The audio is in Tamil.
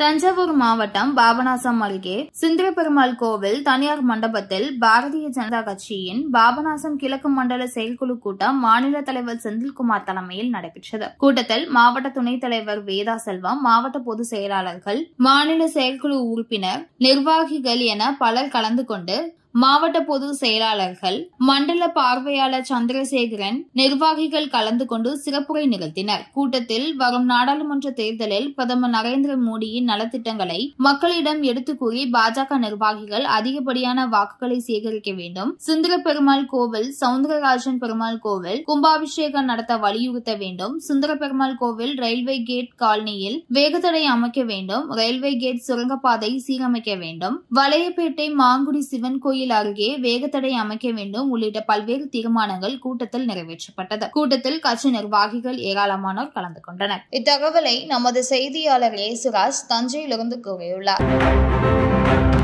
தஞ்சாவூர் மாவட்டம் பாபநாசம் அருகே சுந்தரபெருமாள் கோவில் தனியார் மண்டபத்தில் பாரதிய ஜனதா கட்சியின் பாபநாசம் கிழக்கு மண்டல செயற்குழு கூட்டம் மாநில தலைவர் செந்தில்குமார் தலைமையில் நடைபெற்றது கூட்டத்தில் மாவட்ட துணைத் தலைவர் வேதா செல்வம் மாவட்ட பொதுச் செயலாளர்கள் மாநில செயற்குழு உறுப்பினர் நிர்வாகிகள் என பலர் கலந்து கொண்டு மாவட்ட பொது செயலாளர்கள் மண்டல பார்வையாளர் சந்திரசேகரன் நிர்வாகிகள் கலந்து கொண்டு சிறப்புரை நிகழ்த்தினர் கூட்டத்தில் வரும் நாடாளுமன்ற தேர்தலில் பிரதமர் நரேந்திர மோடியின் நலத்திட்டங்களை மக்களிடம் எடுத்துக் கூறி பாஜக நிர்வாகிகள் அதிகப்படியான வாக்குகளை சேகரிக்க வேண்டும் சுந்தர பெருமாள் கோவில் சவுந்தரராஜன் பெருமாள் கோவில் கும்பாபிஷேகம் நடத்த வலியுறுத்த வேண்டும் சுந்தர பெருமாள் கோவில் ரயில்வே கேட் காலனியில் வேகத்தடை அமைக்க வேண்டும் ரயில்வே கேட் சுரங்கப்பாதை சீரமைக்க வேண்டும் வலையப்பேட்டை மாங்குடி சிவன் கோயில் கோயில் அருகே வேகத்தடை அமைக்க வேண்டும் உள்ளிட்ட பல்வேறு தீர்மானங்கள் கூட்டத்தில் நிறைவேற்றப்பட்டது கூட்டத்தில் கட்சி நிர்வாகிகள் ஏராளமானோர் கலந்து கொண்டனர் இத்தகவலை நமது செய்தியாளர் ஏசுராஜ் தஞ்சையிலிருந்து கூறியுள்ளார்